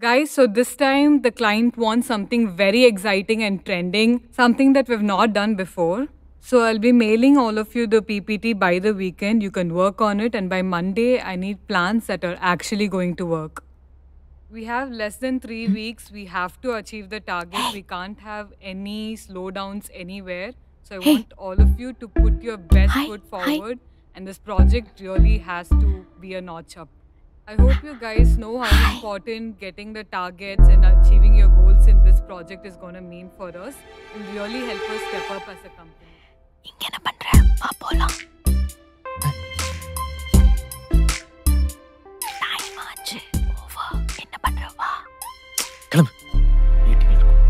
Guys, so this time the client wants something very exciting and trending, something that we've not done before. So I'll be mailing all of you the PPT by the weekend. You can work on it, and by Monday, I need plans that are actually going to work. We have less than three weeks. We have to achieve the target. We can't have any slowdowns anywhere. So I Hey. want all of you to put your best Hi, foot hi. forward, and this project really has to be a notch up. I hope you guys know how important getting the targets and achieving your goals in this project is going to mean for us. It will really help us step up as a company. இங்க என்ன பண்ற வா போலாம் time ஆச்சு over என்ன பண்ற வா கிளம்பு மீட்டிங்ல இருக்கும்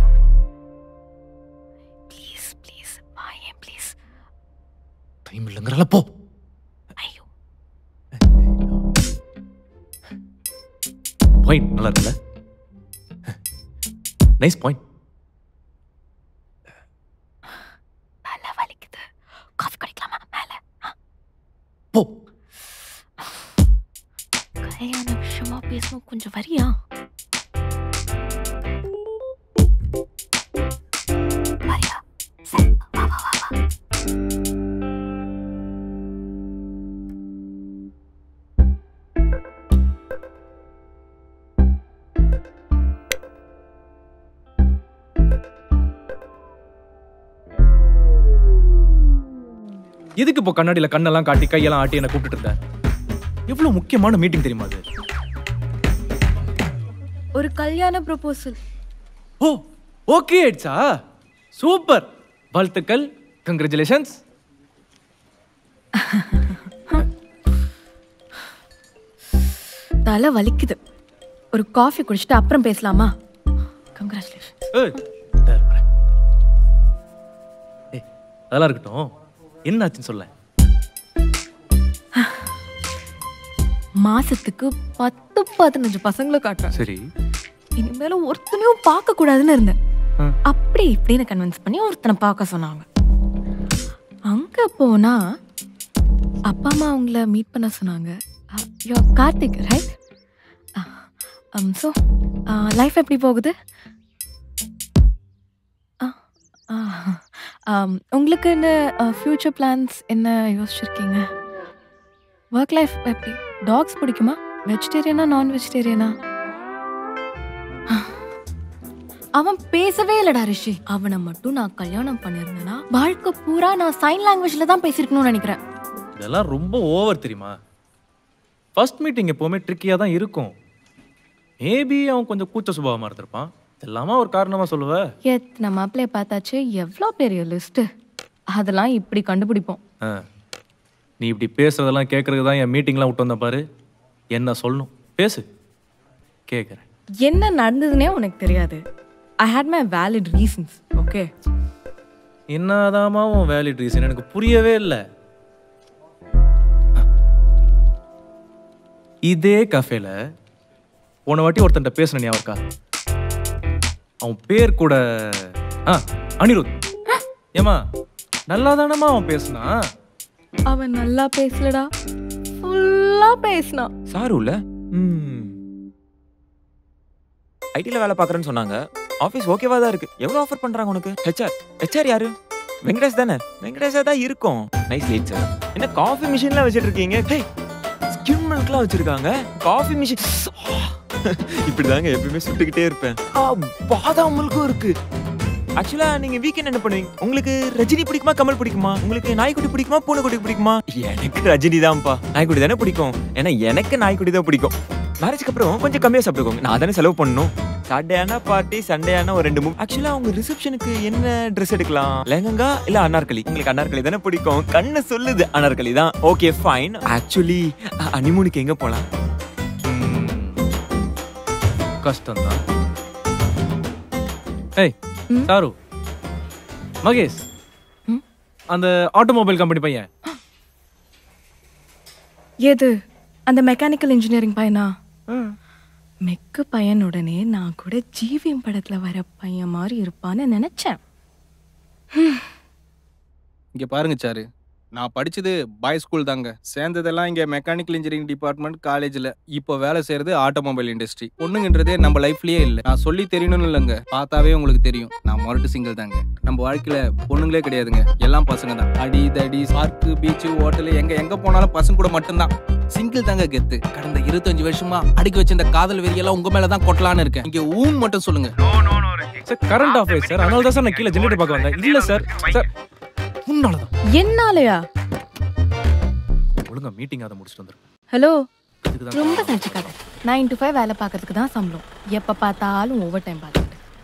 ப்ளீஸ் ப்ளீஸ் வா ஏன் ப்ளீஸ் டைம் இல்லைங்கிறல போ ஐயோ பாயிண்ட் நல்லா இருக்குல்ல நைஸ் பாயிண்ட் தலை வலிக்குது காஃபி குடிக்கலாமா மேல ஆ, போ கல்யாண விஷயமா பேசணும் கொஞ்சம் வரியா வரியா சரி வா வா வா வா எதுக்கு இப்போ கண்ணாடியில கண்ணெல்லாம் காட்டி கையெல்லாம் ஆட்டி என்ன கூப்பிட்டு இருந்த எவ்வளவு முக்கியமான மீட்டிங் தெரியுமா அது ஒரு கல்யாண ப்ரொபோசல் ஓ ஓகே ஆயிடுச்சா சூப்பர் வாழ்த்துக்கள் கங்க்ராச்சுலேஷன்ஸ் தலை வலிக்குது ஒரு காஃபி குடிச்சிட்டு அப்புறம் பேசலாமா கங்க்ராச்சுலேஷன் ஏய் இந்தா இரு வரேன். ஏய் அதெல்லாம் இருக்கட்டும் என்ன ஆச்சுன்னு சொல்ல மாசத்துக்கு பத்து பதினஞ்சு பசங்களை காட்டுறேன் சரி இனிமேல ஒருத்தனையும் பார்க்க கூடாதுன்னு இருந்தேன் ஆ. அப்படி இப்படின்னு கன்வின்ஸ் பண்ணி ஒருத்தனை பார்க்க சொன்னாங்க அங்க போனா அப்பா அம்மா அவங்கள மீட் பண்ண சொன்னாங்க yo Karthik right so life எப்படி போகுது ஆ, ஆ, ஆம், உங்களுக்கு என்ன ஃப்யூச்சர் பிளான்ஸ் என்ன யோசிச்சிருக்கீங்க ஒர்க் லைஃப் எப்படி டாக்ஸ் பிடிக்குமா வெஜிடேரியனா நான் வெஜிடேரியனா அவன் பேசவே இல்லடா ரிஷி அவனை மட்டும் நான் கல்யாணம் பண்ணியிருந்தேன்னா வாழ்க்கை பூரா நான் சைன் லாங்குவேஜ்ல தான் பேசியிருக்கணும்னு நினைக்கிறேன் இதெல்லாம் ரொம்ப ஓவர் தெரியுமா ஃபர்ஸ்ட் மீட்டிங் எப்போவுமே ட்ரிக்கியாக தான் இருக்கும் மேபி அவன் கொஞ்சம் கூச்ச சுபாவமாக இருந்திருப்பான் இதெல்லாமா ஒரு காரணமாக சொல்லுவ எத்தனை மாப்பிள்ளைய பார்த்தாச்சு எவ்வளோ பெரிய லிஸ்ட்டு அதெல்லாம் இப்படி கண்டுபிடிப்போம் ஆ. நீ இப்படி பேசுறதெல்லாம் கேட்கறதுக்கு தான் என் மீட்டிங்லாம் விட்டு வந்த பாரு என்ன சொல்லணும் பேசு கேட்குறேன் என்ன நடந்ததுன்னே உனக்கு தெரியாது I hate my valid reasons okay என்னதாமா உன் வேலிட் ரீசன் எனக்கு புரியவே இல்லை இதே கஃபேல போன வாட்டி ஒருத்தன்ட்ட பேசுன ஞாபகம் இருக்கா அவன் பேர் கூட ஆ அனிருத் ஏமா நல்லா தானம்மா அவன் பேசுனா அவன் நல்லா பேசலடா ஃபுல்லா பேசினான் சாருல ம் ஐடில வேலை பார்க்கறேன்னு சொன்னாங்க ஆஃபீஸ் ஓகேவா தான் இருக்கு எவ்வளவு ஆஃபர் பண்றாங்க உனக்கு ஹெச்ஆர் ஹெச்ஆர் யாரு வெங்கடேஷ் தானே வெங்கடேஷா தான் இருக்கும் நைஸ் லேட் சார் என்ன காஃபி மிஷின்லாம் வச்சிட்டு இருக்கீங்க டேய் ஸ்கிம் மில்க்லாம் வச்சிருக்காங்க காஃபி மிஷின் இப்படிதாங்க எப்பயுமே சுட்டுக்கிட்டே இருப்பேன் ஆ, பாதாம் மில்க்கும் இருக்கு ஆக்சுவலா நீங்க வீக்கெண்ட் என்ன பண்ணுவீங்க உங்களுக்கு ரஜினி பிடிக்குமா கமல் பிடிக்குமா உங்களுக்கு நாய்க்குட்டி பிடிக்குமா பூனைக்குட்டி பிடிக்குமா எனக்கு ரஜினி தான்ப்பா நாய்க்குட்டி தானே பிடிக்கும் ஏன்னா எனக்கு நாய்க்குட்டி தான் பிடிக்கும் மேரேஜ்க்கு அப்புறம் கொஞ்சம் கம்மியா சாப்பிட்டுக்கோங்க நான் தானே செலவு பண்ணணும் சாட்டர்டே ஆனா பார்ட்டி சண்டே ஆனா ஒரு ரெண்டு மூணு ஆக்சுவலா உங்க ரிசப்ஷனுக்கு என்ன ட்ரெஸ் எடுக்கலாம் லெஹங்கா இல்ல அனார்கலி உங்களுக்கு அனார்கலி தானே பிடிக்கும் கண்ணு சொல்லுது அனார்கலி தான் ஓகே ஃபைன் ஆக்சுவலி அனிமூனுக்கு எங்க போலாம் ம். கஷ்டம்தான் ஏய் ம்? சாரு மகேஷ் ம்? அந்த ஆட்டோமொபைல் கம்பெனி பையன் எது அந்த மெக்கானிக்கல் இன்ஜினியரிங் பையனா மெக்கு பையன் உடனே நான் கூட ஜீவியம் படத்துல வர பையன் மாதிரி இருப்பான்னு நினைச்சேன் இங்க பாருங்க சாரு நான் படிச்சது பாய் ஸ்கூல் தாங்க சேர்ந்ததெல்லாம் இங்க மெக்கானிக்கல் இன்ஜினியரிங் டிபார்ட்மெண்ட் காலேஜ்ல இப்போ வேலை செய்யறது ஆட்டோமொபைல் இண்டஸ்ட்ரி பொண்ணுங்கன்றதே நம்ம லைஃப்லயே இல்ல நான் சொல்லி தெரியணும்னு இல்லைங்க பார்த்தாவே உங்களுக்கு தெரியும் நான் மொரட்டு சிங்கிள் தாங்க நம்ம வாழ்க்கையில பொண்ணுங்களே கிடையாதுங்க எல்லாம் பசங்க தான் அடி தடி பார்க்கு பீச்சு ஹோட்டலு எங்க எங்க போனாலும் பசங்க கூட மட்டும்தான் சிங்கிள் தாங்க கெத்து கடந்த இருபத்தஞ்சு வருஷமா அடிக்க வச்ச இந்த காதல் வெறியெல்லாம் உங்க மேல தான் கொட்டலான்னு இருக்கேன் இங்க ஊன் மட்டும் சொல்லுங்க சார் கரண்ட் ஆஃப் ஆயிடுச்சு சார் அதனால தான் சார் நான் கீழே ஜெனரேட்டர் பார்க்க வந்தேன் இல்ல சார் சார் உன்னாலதான் என்னாலயா ஒழுங்கா மீட்டிங் அதை முடிச்சுட்டு வந்துருக்கேன் ஹலோ இதுக்கு தான் ரொம்ப சலிச்சுக்காத நைன் டு ஃபைவ் வேலை பார்க்கறதுக்கு தான் சம்பளம் எப்போ பார்த்தாலும் ஓவர் டைம் பார்த்துட்டு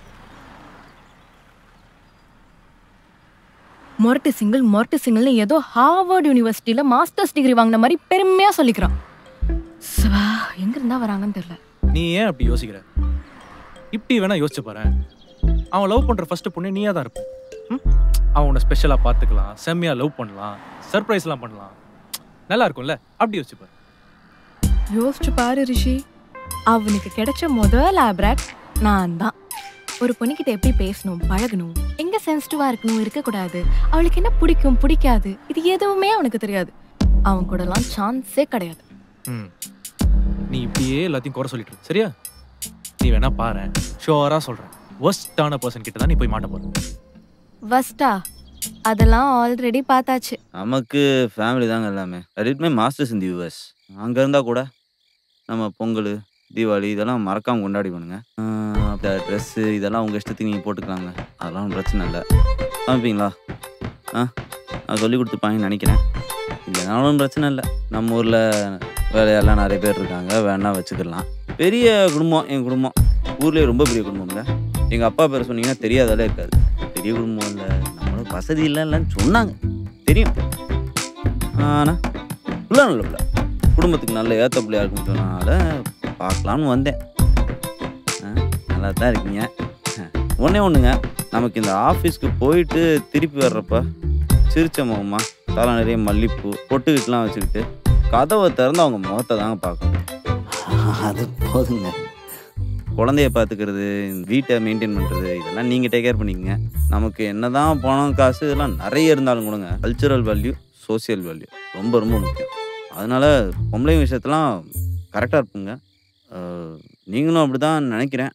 மொரட்டு சிங்கிள் மொரட்டு சிங்கிள்னு ஏதோ ஹார்வர்ட் யூனிவர்சிட்டியில் மாஸ்டர்ஸ் டிகிரி வாங்கின மாதிரி பெருமையாக சொல்லிக்கிறான் சிவா எங்க இருந்தா வராங்கன்னு தெரியல நீ ஏன் அப்படி யோசிக்கிற இப்படி வேணா யோசிச்சு பாரு அவன் லவ் பண்ற ஃபர்ஸ்ட் பொண்ணு நீயா தான் இருப்ப ம்? அவன் உன்னை ஸ்பெஷலா பாத்துக்கலாம் செம்மையா லவ் பண்ணலாம் சர்ப்ரைஸ்லாம் பண்ணலாம் நல்லா இருக்கும்ல அப்படி யோசிச்சு பாரு யோசிச்சு பாரு ரிஷி அவனுக்கு கிடைச்ச முதல் லேப்ராக் நான் தான் ஒரு பொண்ணுகிட்ட எப்படி பேசணும் பழகணும் எங்க சென்சிட்டிவா இருக்கணும் இருக்கக்கூடாது அவளுக்கு என்ன பிடிக்கும் பிடிக்காது இது எதுவுமே அவனுக்கு தெரியாது அவன் கூடலாம் சான்ஸே கிடையாது ம் நீ இப்படியே எல்லாத்தையும் குறை சொல்லிட்டு இரு, சரியா நீ வேணா பாரு ஷோரா சொல்றேன் ஒஸ்டான பர்சன் கிட்ட தான் நீ போய் மாட்ட போற வஸ்டா அதெல்லாம் ஆல்ரெடி பார்த்தாச்சு நமக்கு ஃபேமிலி தாங்க எல்லாமே ரெடிட்மே மாஸ்டர்ஸ் இந்த யூஎஸ் அங்கே இருந்தால் கூட நம்ம பொங்கல் தீபாவளி இதெல்லாம் மறக்காம கொண்டாடி பண்ணுங்க அந்த ட்ரெஸ்ஸு இதெல்லாம் உங்கள் இஷ்டத்துக்கு நீங்கள் போட்டுக்கலாங்க அதெல்லாம் ஒண்ணும் பிரச்சனை இல்லை காமிப்பீங்களா ஆ நான் சொல்லி கொடுத்துருப்பாங்கன்னு நினைக்கிறேன் இல்லைனாலும் பிரச்சனை இல்லை நம்ம ஊரில் வேலையெல்லாம் நிறைய பேர் இருக்காங்க வேணா வச்சுக்கலாம் பெரிய குடும்பம் என் குடும்பம் ஊர்லேயே ரொம்ப பெரிய குடும்பம்ங்க எங்கள் அப்பா பேர் சொன்னீங்கன்னா தெரியாதாலே இருக்காது பெரிய குடும்பம் இல்லை நம்மளும் வசதி இல்லை இல்லைன்னு சொன்னாங்க தெரியும் ஆனால் பிள்ளை நல்ல பிள்ளை குடும்பத்துக்கு நல்ல ஏற்ற பிள்ளையா இருக்குன்னு சொன்னனால பார்க்கலான்னு வந்தேன் ஆ, நல்லா தான் இருக்கீங்க ஒன்றே ஒன்றுங்க நமக்கு இந்த ஆஃபீஸ்க்கு போயிட்டு திருப்பி வர்றப்ப சிரிச்ச முகமா தலை நிறைய மல்லிப்பூ பொட்டுக்கிட்டுலாம் வச்சுக்கிட்டு கதவை திறந்து அவங்க முகத்தை தாங்க பார்க்கணும் அது போதுங்க குழந்தைய பார்த்துக்கிறது வீட்டை மெயின்டைன் பண்ணுறது இதெல்லாம் நீங்கள் டேக் கேர் பண்ணிக்கங்க நமக்கு என்னதான் பணம் காசு இதெல்லாம் நிறைய இருந்தாலும் கொடுங்க கல்ச்சுரல் வேல்யூ சோஷியல் வேல்யூ ரொம்ப ரொம்ப முக்கியம் அதனால பொம்பளை விஷயத்தெல்லாம் கரெக்டாக இருப்புங்க அஹ், நீங்களும் அப்படி தான் நினைக்கிறேன்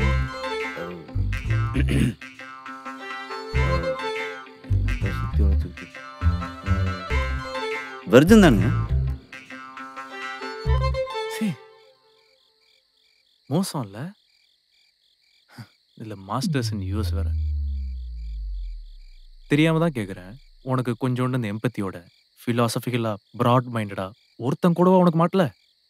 சுற்றி வச்சுக்கிட்டு வெர்ஜன் தானுங்க சீ மோசம் இல்ல இதுல மாஸ்டர்ஸ் இன் யூஎஸ் வேற தெரியாம தான் கேக்குறேன் உனக்கு கொஞ்சோண்டு இந்த எம்பத்தியோட ஃபிலாசபிக்கலா பிராட் மைண்டடா ஒருத்தன் கூடவா உனக்கு மாட்டல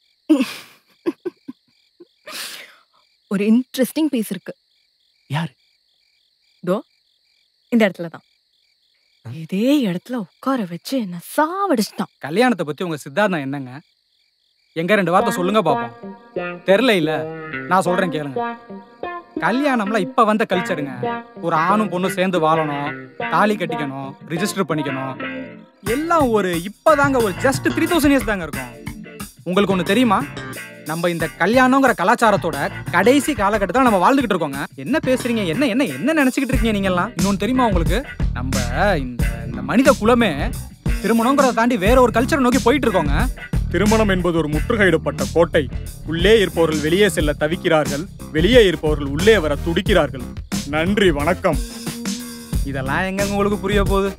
ஒரு இன்ட்ரெஸ்டிங் பீஸ் இருக்கு யாரு? தோ இந்த இடத்துல தான் இதே இடத்துல உட்கார வச்சு என்ன சாவடிச்சிட்டான் கல்யாணத்தை பத்தி உங்க சித்தாந்தம் என்னங்க எங்க ரெண்டு வார்த்தை சொல்லுங்க பாப்போம் தெரில இல்ல நான் சொல்றேன் கேளுங்க கல்யாணம்லாம் இப்ப வந்த கல்ச்சருங்க ஒரு ஆணும் பொண்ணும் சேர்ந்து வாழணும் தாலி கட்டிக்கணும் ரிஜிஸ்டர் பண்ணிக்கணும் எல்லாம் ஒரு இப்பதாங்க ஒரு ஜஸ்ட் த்ரீ தௌசண்ட் இயர்ஸ் தாங்க இருக்கும் உங்களுக்கு ஒண்ணு தெரியுமா நம்ம இந்த கல்யாணங்கிற கலாச்சாரத்தோட கடைசி காலகட்டத்தில் நம்ம வாழ்ந்துகிட்டு இருக்கோங்க என்ன பேசுறீங்க என்ன என்ன என்ன நினைச்சுக்கிட்டு இருக்கீங்க நீங்க எல்லாம் இன்னொன்னு தெரியுமா உங்களுக்கு நம்ம இந்த இந்த மனித குலமே திருமணங்கிறத தாண்டி வேற ஒரு கல்ச்சரை நோக்கி போயிட்டு இருக்கோங்க திருமணம் என்பது ஒரு முற்றுகையிடப்பட்ட கோட்டை உள்ளே இருப்பவர்கள் வெளியே செல்ல தவிக்கிறார்கள் வெளியே இருப்பவர்கள் உள்ளே வர துடிக்கிறார்கள் நன்றி வணக்கம் இதெல்லாம் எங்க உங்களுக்கு புரிய போகுது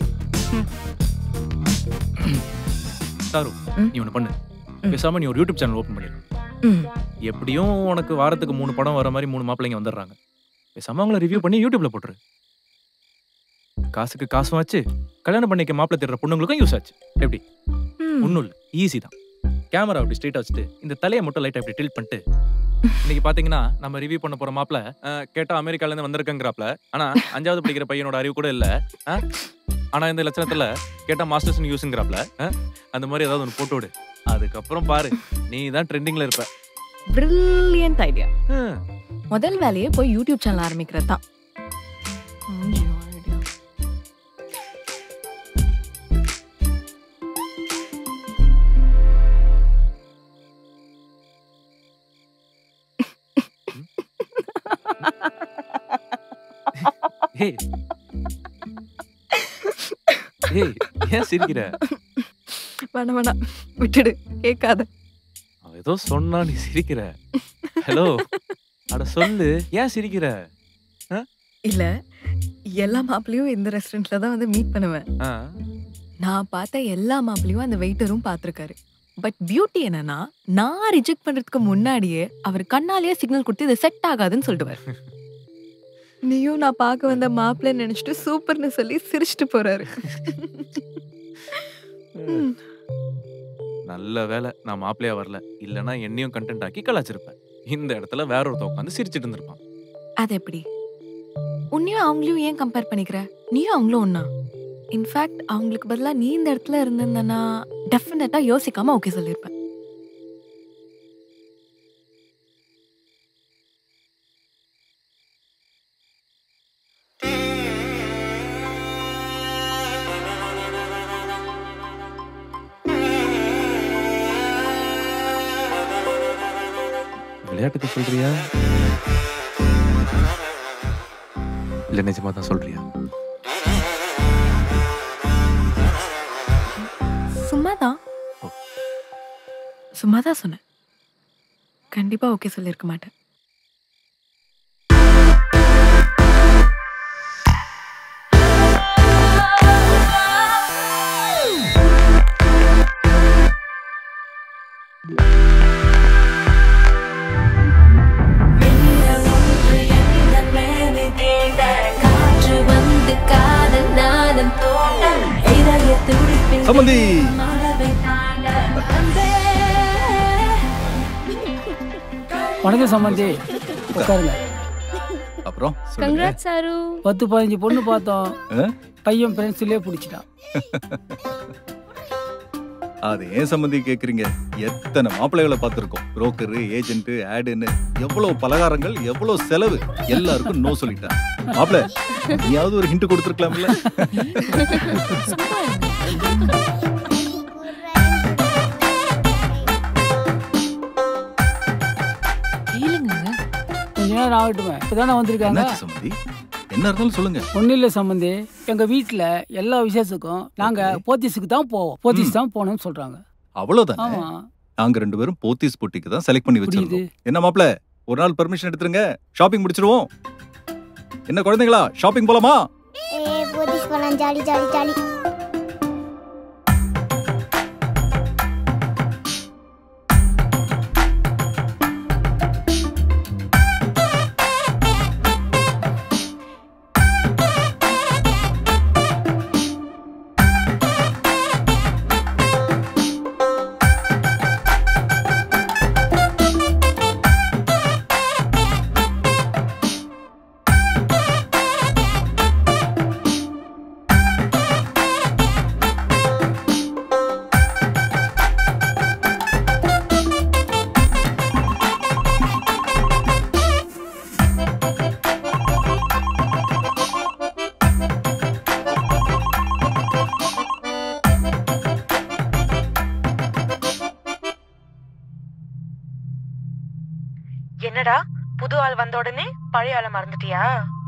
சாரு ம். நீ ஒண்ணு பண்ணு ம். பேசாம நீ ஒரு யூடியூப் சேனல் ஓபன் பண்ணிடு ம். எப்படியும் உனக்கு வாரத்துக்கு மூணு படம் வர மாதிரி மூணு மாப்பிள்ளைங்க வந்துடுறாங்க பேசாம அவங்கள ரிவ்யூ பண்ணி யூடியூப்ல போட்டுரு காசுக்கு காசும் ஆச்சு கல்யாணம் பண்ணிக்க மாப்பிள்ளை தேடுற பொண்ணுங்களுக்கும் யூஸ் ஆச்சு எப்படி ம். ஒன்றும் இல்லை ஈஸி தான் கேமரா அப்படி ஸ்ட்ரெயிட்டாக வச்சுட்டு இந்த தலையை மட்டும் லைட்டாக அப்படி டில்ட் பண்ணிட்டு இன்னைக்கு பார்த்தீங்கன்னா நம்ம ரிவ்யூ பண்ண போகிற மாப்பிள கேட்டால் அமெரிக்காலேருந்து வந்திருக்கங்கிறாப்ல ஆனால் அஞ்சாவது படிக்கிற பையனோட அறிவு கூட இல்லை ஆனால் இந்த லட்சணத்தில் கேட்டால் மாஸ்டர்ஸ் யூஸுங்கிறாப்ல அந்த மாதிரி ஏதாவது ஒன்று போட்டு விடு அதுக்கப்புறம் பாரு நீ தான் ட்ரெண்டிங்கில் இருப்ப பிரில்லியன்ட் ஐடியா ஆ. முதல் வேலையே போய் யூடியூப் சேனல் ஆரம்பிக்கிறது தான் ஐடியா ஏய் ஏய் ஏன் சிரிக்கிற வேணாம் வேணாம் விட்டுடு கேட்காத அவ ஏதோ சொன்னா நீ சிரிக்கிற ஹலோ அட சொல்லு ஏன் சிரிக்கிற இல்ல எல்லா மாப்பிளையும் இந்த ரெஸ்டாரண்ட்ல தான் வந்து மீட் பண்ணுவேன் ஆ, நான் பார்த்த எல்லா மாப்பிளையும் அந்த வெயிட்டரும் பார்த்துருக்காரு பட் பியூட்டி என்னன்னா நான் ரிஜெக்ட் பண்றதுக்கு முன்னாடியே அவர் கண்ணாலேயே சிக்னல் கொடுத்து இது செட் ஆகாதுன்னு சொல்லிடுவார் நீயும் நான் பார்க்க வந்த மாப்பிள்ளை நினைச்சிட்டு சூப்பர்னு சொல்லி சிரிச்சிட்டு போறாரு ம். நல்ல வேலை நான் மாப்பிள்ளையா வரல இல்லனா என்னையும் கண்டென்ட் ஆக்கி கலாச்சிருப்பேன் இந்த இடத்துல வேற ஒருத்த உட்காந்து சிரிச்சிட்டு இருந்திருப்பான் அது எப்படி உன்னையும் அவங்களையும் ஏன் கம்பேர் பண்ணிக்கிற நீயும் அவங்களும் ஒண்ணா இன்ஃபேக்ட் அவங்களுக்கு பதிலா நீ இந்த இடத்துல இருந்திருந்தனா டெஃபினட்டா யோசிக்காம ஓகே சொல்லியிருப்பேன் விளையாட்டுக்கு சொல்றியா இல்ல நிஜமா தான் சொல்றியா சும்மாதான் சும்மாதான் சொன்னேன் கண்டிப்பா ஓகே சொல்லியிருக்க மாட்டேன் சம்பந்தி வணக்கம் சம்பந்தி உட்காருங்க அப்புறம் சொல்லுங்க கங்க்ராட் சாரு பத்து பதினஞ்சு பொண்ணு பார்த்தோம் ஆ? பையன் பென்சிலே பிடிச்சிட்டான் அது ஏன் சம்பந்தி கேக்குறீங்க எத்தனை மாப்பிள்ளைகளை பார்த்திருக்கோம் புரோக்கரு ஏஜென்ட் ஆடுன்னு எவ்வளவு பலகாரங்கள் எவ்வளவு செலவு எல்லாருக்கும் நோ சொல்லிட்டான் மாப்பிள்ள நீயாவது ஒரு ஹிண்ட் கொடுத்துருக்கலாம்ல கேளுங்க கொஞ்ச நேரம் ஆகட்டுமே இப்பதானே வந்திருக்காங்க என்னாச்சு சம்பந்தி என்ன இருந்தாலும் சொல்லுங்க ஒன்றும் இல்லை சம்பந்தி எங்க வீட்டில் எல்லா விசேஷத்துக்கும் நாங்க போத்தீஸுக்கு தான் போவோம் போத்தீஸ் தான் போகணும்னு சொல்றாங்க அவ்வளவுதானே ஆமா நாங்க ரெண்டு பேரும் போத்தீஸ் பொட்டிக்கு தான் செலக்ட் பண்ணி புரியுது வச்சிருக்கோம் என்ன மாப்பிள்ள ஒரு நாள் பெர்மிஷன் எடுத்துருங்க ஷாப்பிங் முடிச்சிருவோம் என்ன குழந்தைங்களா ஷாப்பிங் போலாமா ஏ போதிஸ் போலாம் ஜாலி ஜாலி ஜாலி என்னடா புது ஆள் வந்த உடனே பழைய ஆளை மறந்துட்டியா